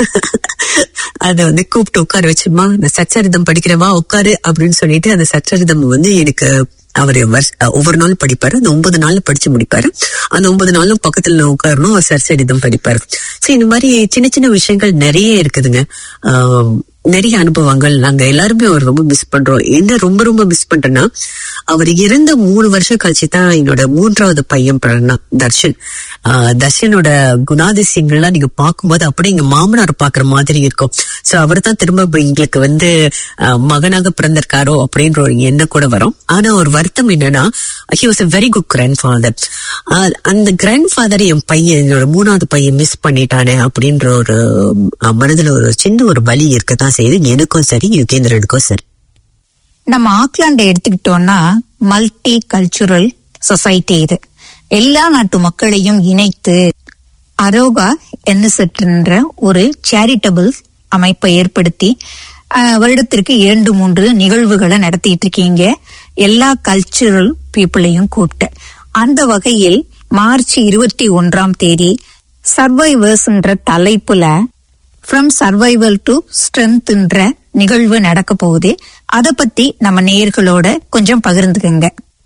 அத வந்து கூப்பிட்டு உட்கார வச்சுமா நான் சச்சரிதம் படிக்கிறவா உட்காரு அப்படின்னு சொல்லிட்டு அந்த சச்சரிதம் வந்து எனக்கு அவர் ஒவ்வொரு நாள் படிப்பாரு அந்த ஒன்பது நாள்ல படிச்சு முடிப்பாரு அந்த ஒன்பது நாளும் பக்கத்துல உட்காரணும் அவர் சச்சரிதம் படிப்பாரு சோ இந்த மாதிரி சின்ன சின்ன விஷயங்கள் நிறைய இருக்குதுங்க ஆஹ் நிறைய அனுபவங்கள் நாங்க எல்லாருமே அவர் ரொம்ப மிஸ் பண்றோம் என்ன ரொம்ப ரொம்ப மிஸ் பண்றேன்னா அவர் இறந்த மூணு வருஷம் கழிச்சு தான் என்னோட மூன்றாவது பையன் பிறந்தான் தர்ஷன் ஆஹ் தர்ஷனோட குணாதிசயங்கள்லாம் நீங்க பார்க்கும்போது அப்படியே எங்க மாமனார் பாக்குற மாதிரி இருக்கும் சோ அவர் தான் திரும்ப இப்ப எங்களுக்கு வந்து ஆஹ் மகனாக பிறந்திருக்காரோ அப்படின்ற ஒரு எண்ணம் கூட வரும் ஆனா ஒரு வருத்தம் என்னன்னா he was a very good grandfather அந்த கிராண்ட் ஃபாதர் என் பையன் என்னோட மூணாவது பையன் மிஸ் பண்ணிட்டானே அப்படின்ற ஒரு ஆஹ் மனதுல ஒரு சின்ன ஒரு வலி இருக்கத்தான் செய்யுது எனக்கும் சரி யுகேந்திரனுக்கும் சரி நம்ம ஆக்லாண்டை எடுத்துக்கிட்டோம்னா மல்டி கல்ச்சுரல் சொசைட்டி இது எல்லா நாட்டு மக்களையும் இணைத்து அரோகா என்எஸ்என்ற ஒரு சேரிட்டபிள் அமைப்பை ஏற்படுத்தி ஆஹ், வருடத்திற்கு இரண்டு மூன்று நிகழ்வுகளை நடத்திட்டு இருக்கீங்க எல்லா கல்ச்சுரல் பீப்புளையும் கூப்பிட்டு அந்த வகையில் மார்ச் இருபத்தி ஒன்றாம் தேதி சர்வைவர்ஸ்ன்ற தலைப்புல ஃப்ரம் சர்வைவல் டு ஸ்ட்ரென்த்ன்ற நிகழ்வு நடக்க போகுது அத பத்தி நம்ம நேயர்களோட கொஞ்சம் பகிர்ந்துக்கங்க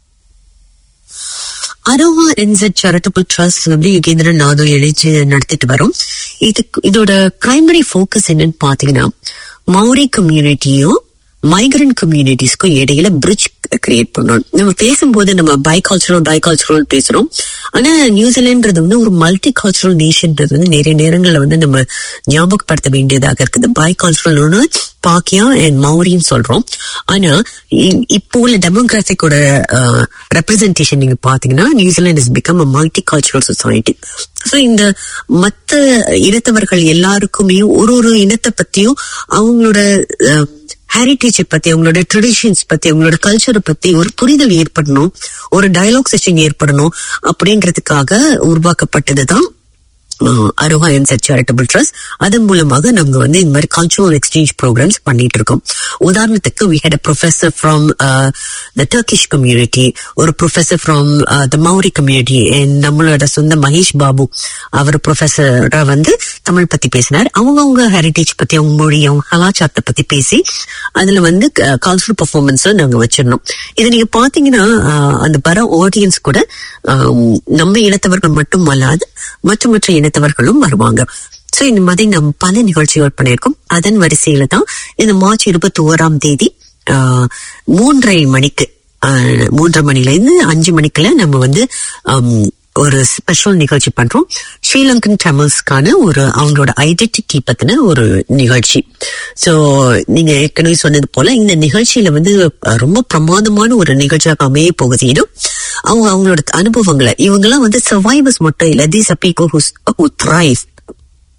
அரோவா என்செட் சேரிட்டபிள் ட்ரஸ்ட் வந்து யுகேந்திரன் நாதோ இணைச்சு நடத்திட்டு வரோம் இதுக்கு இதோட பிரைமரி ஃபோக்கஸ் என்னன்னு பாத்தீங்கன்னா மௌரி கம்யூனிட்டியும் மைக்ரண்ட் கம்யூனிட்டிஸ்க்கும் இடையில பிரிட்ஜ் கிரியேட் பண்ணணும் நம்ம பேசும்போது நம்ம பை கல்ச்சரல் பை கல்ச்சரல் பேசுறோம் ஆனா நியூசிலாந்துன்றது வந்து ஒரு மல்டி கல்ச்சரல் நேஷன்ன்றது வந்து நிறைய நேரங்கள்ல வந்து நம்ம ஞாபகப்படுத்த வேண்டியதாக இருக்குது பை கல்ச்சரல் பாக்கியா அண்ட் மௌரின்னு சொல்றோம் ஆனா இ- இப்போ உள்ள டெமோகிராஃபிக்கோட ரெப்ரசன்டேஷன் நீங்க பாத்தீங்கன்னா New Zealand is become a multicultural society so இந்த மத்த இனத்தவர்கள் எல்லாருக்குமே ஒரு ஒரு இனத்தை பத்தியும் அவங்களோட ஹெரிட்டேஜை பத்தி அவங்களோட ட்ரெடிஷன்ஸ் பத்தி அவங்களோட கல்ச்சரை பத்தி ஒரு புரிதல் ஏற்படணும் ஒரு டயலாக் செஷன் ஏற்படணும் அப்படின்றதுக்காக உருவாக்கப்பட்டதுதான் அரோஹா என்செட் சேரிட்டபிள் ட்ரஸ்ட் அதன் மூலமாக நாங்க வந்து இந்த மாதிரி கல்ச்சுரல் எக்ஸ்சேஞ்ச் ப்ரோக்ராம்ஸ் பண்ணிட்டு இருக்கோம் உதாரணத்துக்கு we had a professor from the Turkish community ஒரு professor from the Maori community நம்மளோட சொந்த மகேஷ் பாபு அவர் ப்ரொஃபஸரா வந்து தமிழ் பத்தி பேசினார் அவங்க அவங்க ஹெரிட்டேஜ் பத்தி அவங்க மொழி அவங்க கலாச்சாரத்தை பத்தி பேசி அதுல வந்து கல்ச்சுரல் பர்ஃபார்மன்ஸ் நாங்க வச்சிருந்தோம் இதை நீங்க பாத்தீங்கன்னா அஹ், அந்த வர ஆடியன்ஸ் கூட அஹ், நம்ம இனத்தவர்கள் மட்டும் அல்லாது மற்ற மற்ற இனத்தவர்களும் வருவாங்க சோ இந்த மாதிரி நம்ம பல நிகழ்ச்சிகள் பண்ணியிருக்கோம் அதன் வரிசையில தான் இந்த மார்ச் இருபத்தி ஓராம் தேதி ஆஹ், மூன்றரை மணிக்கு ஆஹ், மூன்றரை மணில இருந்து அஞ்சு மணிக்குள்ள நம்ம வந்து ஆம், ஒரு ஸ்பெஷல் நிகழ்ச்சி பண்றோம் ஸ்ரீலங்கன் தமிழ்ஸ்க்கான ஒரு அவங்களோட ஐடென்டிட்டி பத்தின ஒரு நிகழ்ச்சி சோ நீங்க ஏற்கனவே சொன்னது போல இந்த நிகழ்ச்சியில வந்து அஹ், ரொம்ப பிரமாதமான ஒரு நிகழ்ச்சியாக அமைய போகுது இது அவங்க அவங்களோட அனுபவங்களை இவங்கெல்லாம் வந்து சர்வைவர்ஸ் மட்டும் இல்ல தீஸ் பீப்புள் ஹூ த்ரைவ்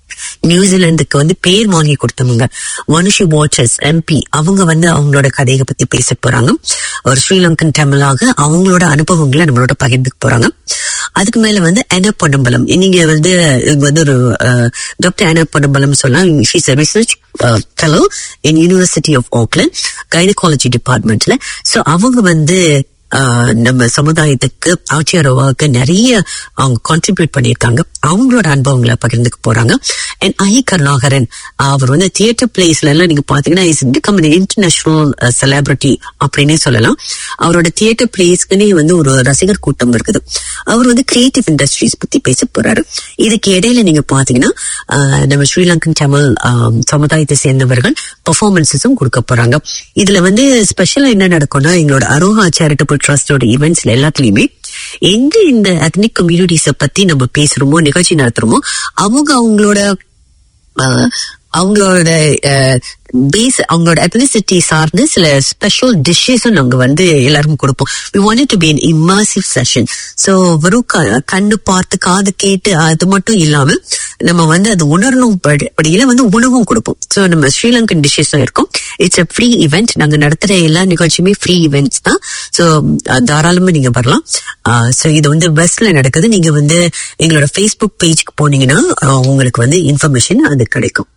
நியூசிலாந்துக்கு வந்து பேர் வாங்கி கொடுத்தவங்க மனுஷி வாட்டர்ஸ் எம்பி அவங்க வந்து அவங்களோட கதையை பத்தி பேச போறாங்க ஒரு ஸ்ரீலங்கன் தமிழாக அவங்களோட அனுபவங்களை நம்மளோட பகிர்ந்துக்க போறாங்க அதுக்கு மேல வந்து அன பொன்னம்பலம் நீங்க வந்து இது வந்து ஒரு டாக்டர் அன பொன்னம்பலம் சொல்லலாம் she's research fellow in University of Auckland gynaecology டிபார்ட்மெண்ட்ல சோ அவங்க வந்து ஆஹ் நம்ம சமுதாயத்துக்கு ஆட்சியரவாக்கு நிறைய அவங்க கான்ட்ரிபியூட் பண்ணியிருக்காங்க அவங்களோட அனுபவங்களை பகிர்ந்துக்க போறாங்க அண்ட் ஐ கருணாகரன் அவர் வந்து தியேட்டர் பிளேஸ்ல எல்லாம் நீங்க பாத்தீங்கன்னா இஸ் பிகம் இன்டர்நேஷனல் செலிபிரிட்டி அப்படின்னே சொல்லலாம் அவரோட தியேட்டர் பிளேஸ்க்குனே வந்து ஒரு ரசிகர் கூட்டம் இருக்குது அவர் வந்து கிரியேட்டிவ் இண்டஸ்ட்ரீஸ் பத்தி பேச போறாரு இதுக்கு இடையில நீங்க பாத்தீங்கன்னா ஆஹ் நம்ம ஸ்ரீலங்கன் தமிழ் ஆஹ் சமுதாயத்தை சேர்ந்தவர்கள் பெர்ஃபார்மன்ஸஸும் கொடுக்க போறாங்க இதுல வந்து ஸ்பெஷலா என்ன நடக்கும்னா எங்களோட அரோஹா சேரிட்டபிள் ட்ரஸ்டோட ஈவெண்ட்ஸ்ல எல்லாத்துலயுமே எங்க இந்த அத்னிக் கம்யூனிட்டிஸ பத்தி நம்ம பேசுறோமோ நிகழ்ச்சி நடத்துறோமோ அவங்க அவங்களோட ஆஹ், அவங்களோட பேஸ் அவங்களோட அத்னிசிட்டி சார்ந்து சில ஸ்பெஷல் டிஷ்ஷஸும் நாங்க வந்து எல்லாருக்கும் கொடுப்போம் we want to be an immersive session so வெறும் க- கண்ணு பார்த்து காது கேட்டு அது மட்டும் இல்லாம நம்ம வந்து அது உணரணும் படி- படியில வந்து உணவும் கொடுப்போம் ஸோ நம்ம ஸ்ரீலங்கன் டிஷ்ஷஸும் இருக்கும் இட்ஸ் a ஃப்ரீ ஈவெண்ட் நாங்க நடத்துற எல்லா நிகழ்ச்சியுமே ஃப்ரீ ஈவெண்ட்ஸ் தான் ஸோ தாராளமா நீங்க வரலாம் ஸோ இது வந்து வெஸ்ட்ல நடக்குது நீங்க வந்து எங்களோட ஃபேஸ்புக் பேஜ்க்கு போனீங்கன்னா ஆஹ், உங்களுக்கு வந்து இன்ஃபர்மேஷன் அது கிடைக்கும்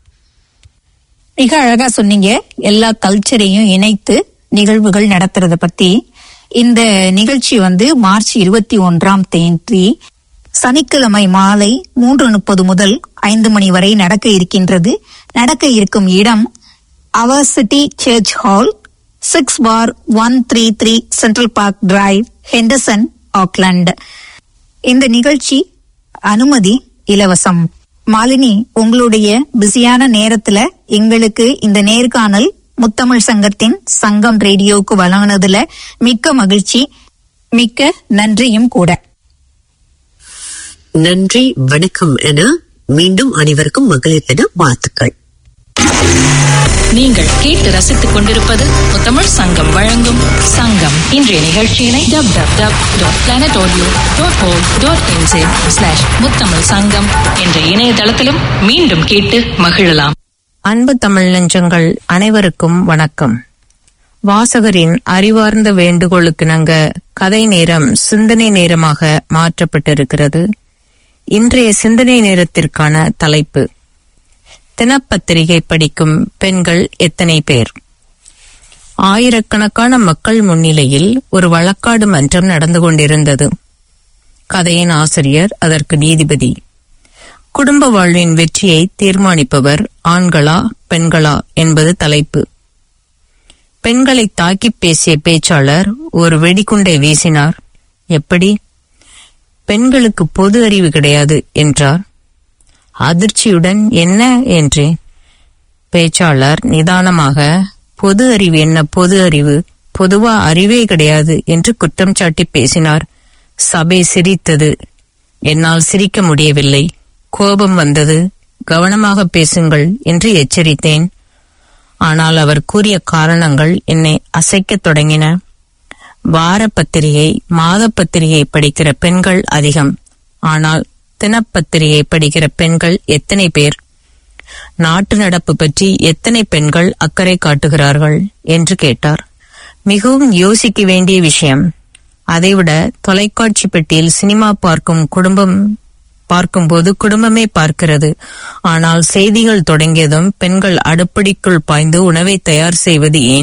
மிக அழகா சொன்னீங்க எல்லா கல்ச்சரையும் இணைத்து நிகழ்வுகள் நடத்துறத பத்தி இந்த நிகழ்ச்சி வந்து மார்ச் இருபத்தி ஒன்றாம் தேதி சனிக்கிழமை மாலை மூன்று முப்பது முதல் ஐந்து மணி வரை நடக்க இருக்கின்றது நடக்க இருக்கும் இடம் our City Church Hall six bar one three three Central Park Drive Henderson Auckland இந்த நிகழ்ச்சி அனுமதி இலவசம் மாலினி உங்களுடைய பிஸியான நேரத்துல எங்களுக்கு இந்த நேர்காணல் முத்தமிழ் சங்கத்தின் சங்கம் ரேடியோவுக்கு வழங்கினதுல மிக்க மகிழ்ச்சி மிக்க நன்றியும் கூட நன்றி வணக்கம் என மீண்டும் அனைவருக்கும் மகளிர் தின வாழ்த்துக்கள் நீங்கள் கேட்டு ரசித்துக் கொண்டிருப்பது முத்தமிழ் சங்கம் வழங்கும் சங்கம் இன்றைய நிகழ்ச்சியினை W W W dot planet audio dot O dot NZ slash Muthamizh Sangam என்ற இணையதளத்திலும் மீண்டும் கேட்டு மகிழலாம் அன்பு தமிழ் நெஞ்சங்கள் அனைவருக்கும் வணக்கம் வாசகரின் அறிவார்ந்த வேண்டுகோளுக்கிணங்க கதை நேரம் சிந்தனை நேரமாக மாற்றப்பட்டிருக்கிறது இன்றைய சிந்தனை நேரத்திற்கான தலைப்பு தினப்பத்திரிகை படிக்கும் பெண்கள் எத்தனை பேர் ஆயிரக்கணக்கான மக்கள் முன்னிலையில் ஒரு வழக்காடு மன்றம் நடந்து கொண்டிருந்தது கதையின் ஆசிரியர் அதற்கு நீதிபதி குடும்ப வாழ்வின் வெற்றியை தீர்மானிப்பவர் ஆண்களா பெண்களா என்பது தலைப்பு பெண்களை தாக்கிப் பேசிய பேச்சாளர் ஒரு வெடிகுண்டை வீசினார் எப்படி பெண்களுக்கு பொது அறிவு கிடையாது என்றார் அதிர்ச்சியுடன் என்ன என்றேன் பேச்சாளர் நிதானமாக பொது அறிவு என்ன பொது அறிவு பொதுவா அறிவே கிடையாது என்று குற்றம் சாட்டி பேசினார் சபை சிரித்தது என்னால் சிரிக்க முடியவில்லை கோபம் வந்தது கவனமாக பேசுங்கள் என்று எச்சரித்தேன் ஆனால் அவர் கூறிய காரணங்கள் என்னை அசைக்கத் தொடங்கின வார பத்திரிகை மாத பத்திரிகை படிக்கிற பெண்கள் அதிகம் ஆனால் தினப்பத்திரிகை படிக்கிற பெண்கள் எத்தனை பேர் நாட்டு நடப்பு பற்றி எத்தனை பெண்கள் அக்கறை காட்டுகிறார்கள் என்று கேட்டார் மிகவும் யோசிக்க வேண்டிய விஷயம் அதைவிட தொலைக்காட்சி பெட்டியில் சினிமா பார்க்கும் குடும்பம் பார்க்கும்போது குடும்பமே பார்க்கிறது ஆனால் செய்திகள் தொடங்கியதும் பெண்கள் அடுப்படிக்குள் பாய்ந்து உணவை தயார் செய்வது ஏன்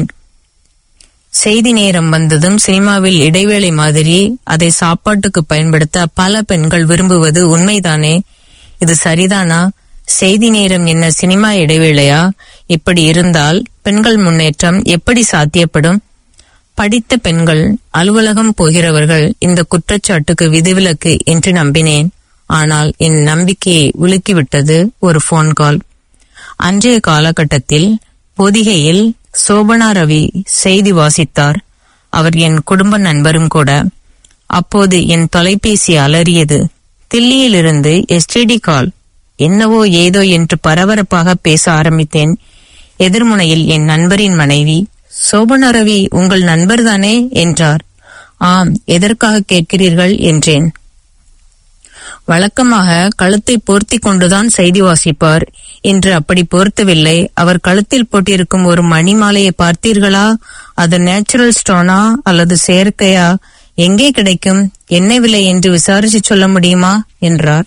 செய்தி நேரம் வந்ததும் சினிமாவில் இடைவேளை மாதிரி அதை சாப்பாட்டுக்கு பயன்படுத்த பல பெண்கள் விரும்புவது உண்மைதானே இது சரிதானா செய்தி நேரம் என்ன சினிமா இடைவேளையா இப்படி இருந்தால் பெண்கள் முன்னேற்றம் எப்படி சாத்தியப்படும் படித்த பெண்கள் அலுவலகம் போகிறவர்கள் இந்த குற்றச்சாட்டுக்கு விதிவிலக்கு என்று நம்பினேன் ஆனால் என் நம்பிக்கையை உலுக்கிவிட்டது ஒரு போன் கால் அன்றைய காலகட்டத்தில் பொதிகையில் சோபனா ரவி செய்தி வாசித்தார் அவர் என் குடும்ப நண்பரும் கூட அப்போது என் தொலைபேசி அலறியது தில்லியிலிருந்து எஸ்டிடி கால் என்னவோ ஏதோ என்று பரபரப்பாக பேச ஆரம்பித்தேன் எதிர்முனையில் என் நண்பரின் மனைவி சோபனா ரவி உங்கள் நண்பர்தானே என்றார் ஆம் எதற்காக கேட்கிறீர்கள் என்றேன் வழக்கமாக கழுத்தை போர்த்திக் கொண்டுதான் செய்தி வாசிப்பார் இன்று அப்படி போர்த்தவில்லை அவர் கழுத்தில் போட்டிருக்கும் ஒரு மணி மாலையை பார்த்தீர்களா அது நேச்சுரல் ஸ்டோனா அல்லது செயற்கையா எங்கே கிடைக்கும் என்ன விலை என்று விசாரிச்சு சொல்ல முடியுமா என்றார்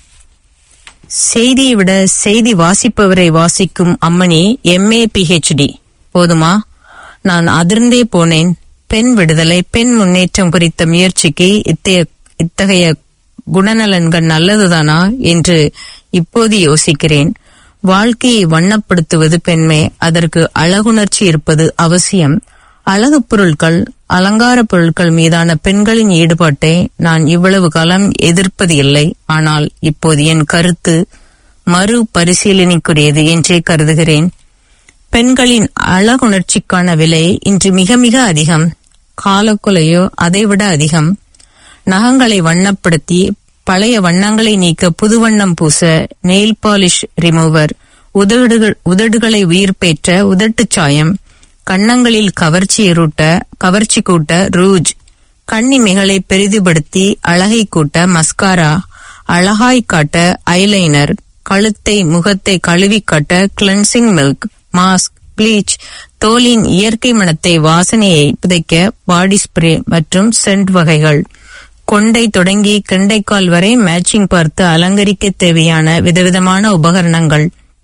செய்தியை விட செய்தி வாசிப்பவரை வாசிக்கும் அம்மணி எம்ஏ பிஹெச்டி போதுமா நான் அதிர்ந்தே போனேன் பெண் விடுதலை பெண் முன்னேற்றம் குறித்த முயற்சிக்கு இத்தகைய இத்தகைய குணநலன்கள் நல்லதுதானா என்று இப்போது யோசிக்கிறேன் வாழ்க்கையை வண்ணப்படுத்துவது பெண்மை அதற்கு அழகுணர்ச்சி இருப்பது அவசியம் அழகு பொருட்கள் அலங்கார பொருட்கள் மீதான பெண்களின் ஈடுபாட்டை நான் இவ்வளவு காலம் எதிர்ப்பது இல்லை ஆனால் இப்போது என் கருத்து மறு பரிசீலனைக்குரியது என்றே கருதுகிறேன் பெண்களின் அழகுணர்ச்சிக்கான விலை இன்று மிக மிக அதிகம் காலக்குலையோ அதைவிட அதிகம் நகங்களை வண்ணப்படுத்தி பழைய வண்ணங்களை நீக்க புது வண்ணம் பூச நெயில் பாலிஷ் ரிமூவர் உதடுகள் உதடுகளை உயிர்ப்பேற்ற உதட்டுச் சாயம் கன்னங்களில் கவர்ச்சி இருட்ட கவர்ச்சி கூட்ட ரூஜ் கண்ணிமைகளை பெரிதுபடுத்தி அழகை கூட்ட மஸ்காரா அழகாய் காட்ட ஐலைனர் கழுத்தை முகத்தை கழுவி காட்ட கிளென்சிங் மில்க் மாஸ்க் ப்ளீச் தோலின் இயற்கை மணத்தை வாசனையை புதைக்க பாடி ஸ்ப்ரே மற்றும் சென்ட் வகைகள் கொண்டை தொடங்கி கெண்டைக்கால் வரை மேட்சிங் பார்த்து அலங்கரிக்க தேவையான விதவிதமான உபகரணங்கள்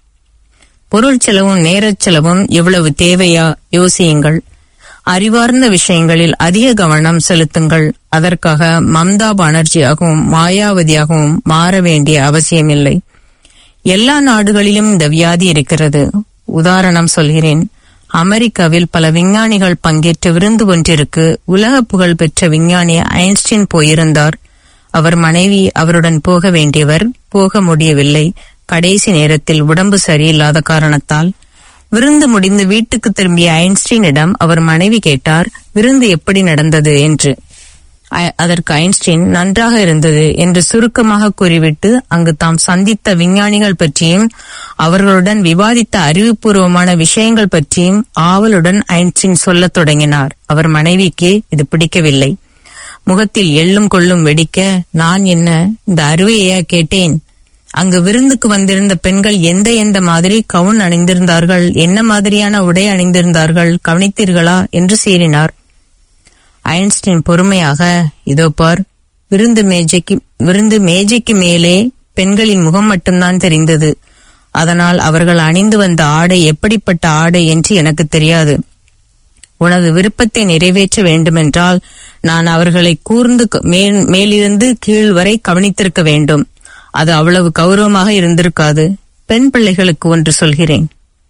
பொருள் செலவும் நேரச் செலவும் எவ்வளவு தேவையா யோசியுங்கள் அறிவார்ந்த விஷயங்களில் அதிக கவனம் செலுத்துங்கள் அதற்காக மம்தா பானர்ஜியாகவும் மாயாவதியாகவும் மாற வேண்டிய அவசியமில்லை எல்லா நாடுகளிலும் இந்த வியாதி இருக்கிறது உதாரணம் சொல்கிறேன் அமெரிக்காவில் பல விஞ்ஞானிகள் பங்கேற்ற விருந்து ஒன்றிற்கு உலக புகழ் பெற்ற விஞ்ஞானி ஐன்ஸ்டீன் போயிருந்தார் அவர் மனைவி அவருடன் போக வேண்டியவர் போக முடியவில்லை கடைசி நேரத்தில் உடம்பு சரியில்லாத காரணத்தால் விருந்து முடிந்து வீட்டுக்கு திரும்பிய ஐன்ஸ்டீனிடம் அவர் மனைவி கேட்டார் விருந்து எப்படி நடந்தது என்று அ- அதற்கு ஐன்ஸ்டீன் நன்றாக இருந்தது என்று சுருக்கமாக கூறிவிட்டு அங்கு தாம் சந்தித்த விஞ்ஞானிகள் பற்றியும் அவர்களுடன் விவாதித்த அறிவுபூர்வமான விஷயங்கள் பற்றியும் ஆவலுடன் ஐன்ஸ்டீன் சொல்லத் தொடங்கினார் அவர் மனைவிக்கு இது பிடிக்கவில்லை முகத்தில் எள்ளும் கொள்ளும் வெடிக்க நான் என்ன இந்த அறுவையா கேட்டேன் அங்கு விருந்துக்கு வந்திருந்த பெண்கள் எந்த எந்த மாதிரி கவுன் அணிந்திருந்தார்கள் என்ன மாதிரியான உடை அணிந்திருந்தார்கள் கவனித்தீர்களா என்று சீறினார் ஐன்ஸ்டீன் பொறுமையாக இதோ பார் விருந்து மேஜைக்கு விருந்து மேஜைக்கு மேலே பெண்களின் முகம் மட்டும்தான் தெரிந்தது அதனால் அவர்கள் அணிந்து வந்த ஆடை எப்படிப்பட்ட ஆடை என்று எனக்கு தெரியாது உனது விருப்பத்தை நிறைவேற்ற வேண்டுமென்றால் நான் அவர்களை கூர்ந்து க- மேல்- மேலிருந்து கீழ் வரை கவனித்திருக்க வேண்டும் அது அவ்வளவு கௌரவமாக இருந்திருக்காது பெண் பிள்ளைகளுக்கு ஒன்று சொல்கிறேன்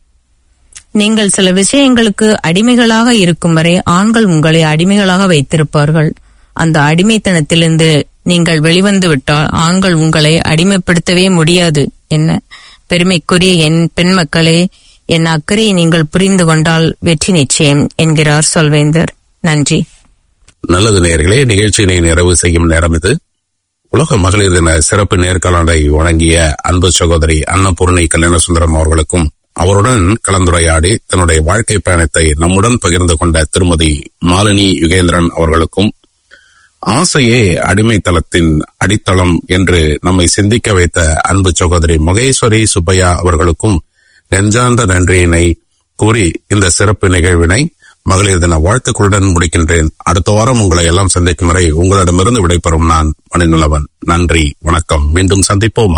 நீங்கள் சில விஷயங்களுக்கு அடிமைகளாக இருக்கும் வரை ஆண்கள் உங்களை அடிமைகளாக வைத்திருப்பார்கள் அந்த அடிமைத்தனத்திலிருந்து நீங்கள் வெளிவந்து விட்டால் ஆண்கள் உங்களை அடிமைப்படுத்தவே முடியாது என்ன பெருமைக்குரிய என் பெண் மக்களே என் அக்கறையை நீங்கள் புரிந்து கொண்டால் வெற்றி நிச்சயம் என்கிறார் சொல்வேந்தர் நன்றி நல்லது நேயர்களே நிகழ்ச்சியினை நிறைவு செய்யும் நேரம் இது உலக மகளிர் தின சிறப்பு நேர்காணலை வழங்கிய அன்பு சகோதரி அன்னபூர்ணி கல்யாணசுந்தரம் அவர்களுக்கும் அவருடன் கலந்துரையாடி தன்னுடைய வாழ்க்கை பயணத்தை நம்முடன் பகிர்ந்து கொண்ட திருமதி மாலினி யுகேந்திரன் அவர்களுக்கும் ஆசையே அடிமைத்தளத்தின் அடித்தளம் என்று நம்மை சிந்திக்க வைத்த அன்பு சகோதரி மகேஸ்வரி சுப்பையா அவர்களுக்கும் நெஞ்சார்ந்த நன்றியினை கூறி இந்த சிறப்பு நிகழ்வினை மகளிர் தின வாழ்த்துக்களுடன் முடிக்கின்றேன் அடுத்த வாரம் உங்களை எல்லாம் சந்திக்கும் வரை உங்களிடமிருந்து விடைபெறும் நான் மணிநிலவன் நன்றி வணக்கம் மீண்டும் சந்திப்போமா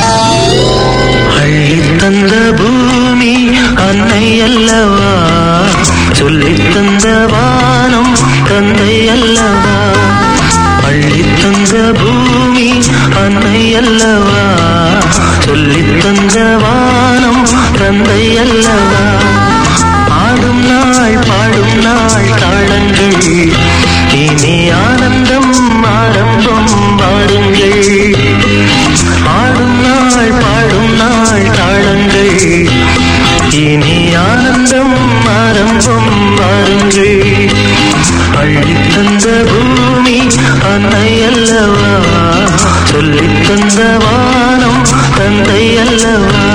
அள்ளித் தந்த பூமி அன்னை அல்லவா சொல்லித் தந்த வானம் தந்தை அல்லவா அள்ளித் தந்த பூமி அன்னை அல்லவா சொல்லித் தந்த வானம் தந்தை அல்லவா ஆடும் நாள் பாடும் நாள் தாளங்கள் இனி ஆனந்தம் ஆரம்பம் வாருங்கள் ஆடும் நாள் பாடும் நாள் தாளங்கள் இனி ஆனந்தம் ஆரம்பம் வாருங்கள் அள்ளித் தந்த பூமி அன்னை அல்லவா சொல்லித் தந்த வானம் தந்தை அல்லவா